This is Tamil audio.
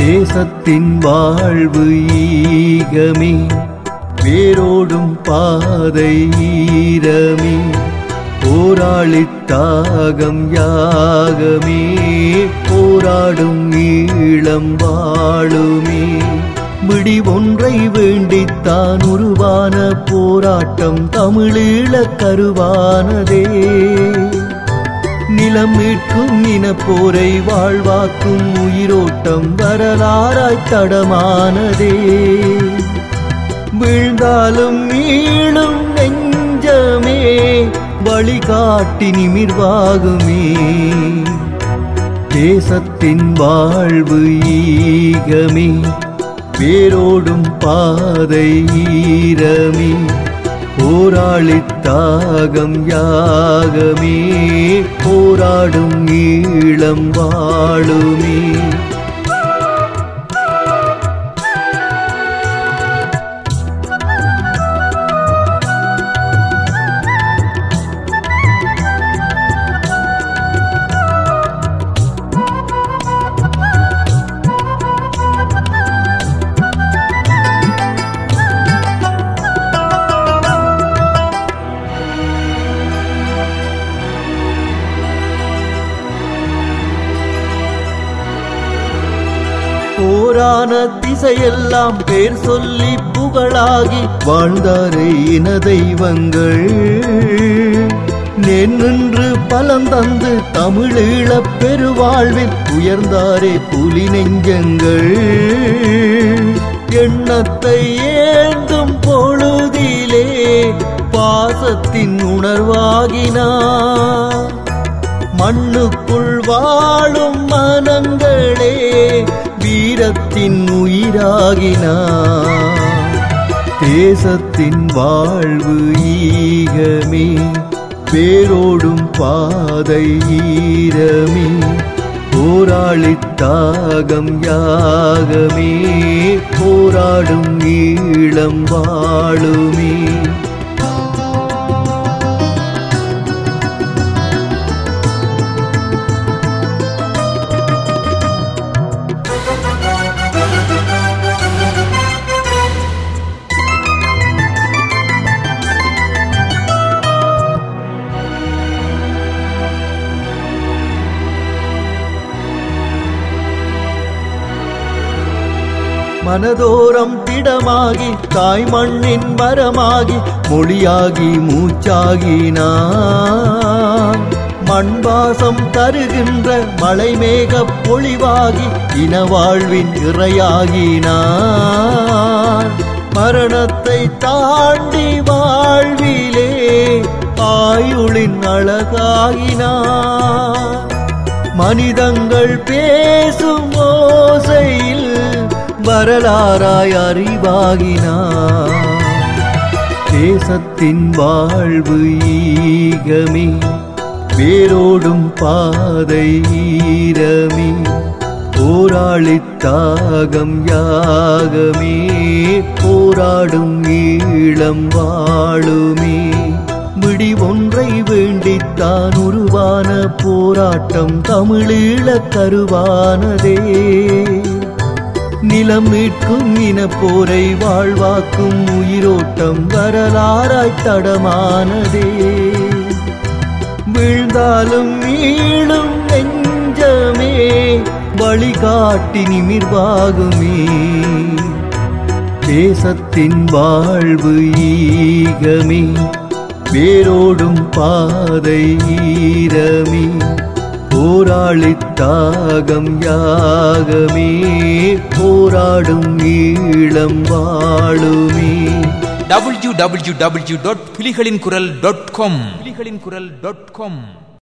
தேசத்தின் வாழ்வு ஈகமே வேரோடும் பாதை ஈரமே போராளித்தாகம் யாகமே போராடும் ஈழம் வாழுமே விடி ஒன்றை வேண்டித்தான் உருவான போராட்டம் தமிழீழ கருவானதே நிலம் மீட்கும் இனப்போரை வாழ்வாக்கும் உயிரோட்டம் வரலாறாய் தடமானதே வீழ்ந்தாலும் மீளும் நெஞ்சமே வழிகாட்டி நிமிர்வாகுமே தேசத்தின் வாழ்வு ஈகமே வேரோடும் பாதை ஈரமே போராளித்தாகம் யாகமே போராடும் ஈழம் வாழுமே போரான திசையெல்லாம் பேர் சொல்லி புகழாகி வாழ்ந்தாரே இன தெய்வங்கள் நின்று பலம் தந்து தமிழீழப் பெருவாழ்வில் உயர்ந்தாரே புலி நெஞ்சங்கள் எண்ணத்தை ஏந்தும் பொழுதிலே பாசத்தின் உணர்வாகினார் மண்ணுக்குள் வாழும் மனங்களே வீரத்தின் உயிராகினார் தேசத்தின் வாழ்வு ஈகமே வேரோடும் பாதை ஈரமே போராளித்தாகம் யாகமே போராடும் ஈழம் வாழுமே மனதோரம் திடமாகி தாய் மண்ணின் மரமாகி மொழியாகி மூச்சாகினான் மண்வாசம் தருகின்ற மலை மேகப் பொழிவாகி இனவாழ்வின் இறையாகினான் மரணத்தை தாண்டி வாழ்விலே ஆயுளின் அழகாகினான் மனிதங்கள் பேசும் ஓசையில் வரலாறாய் அறிவாகினார் தேசத்தின் வாழ்வு ஈகமே வேரோடும் பாதை ஈரமே போராளித்தாகம் யாகமே போராடும் ஈழம் வாழுமே விடி ஒன்றை வேண்டித்தான் உருவான போராட்டம் தமிழீழ கருவானதே நிலம் மீட்கும் இனப்போரை வாழ்வாக்கும் உயிரோட்டம் வரலாறாய் தடமானதே வீழ்ந்தாலும் மீளும் நெஞ்சமே வழிகாட்டி நிமிர்வாகுமே தேசத்தின் வாழ்வு ஈகமே வேரோடும் பாதை ஈரமே போராளித்தாகம் யாகமே போராடும் ஈழம் வாழுமே டபிள்யூ டபிள்யூ டபிள்யூ டாட் புலிகளின் குரல் டாட் காம் புலிகளின் குரல் டாட் காம்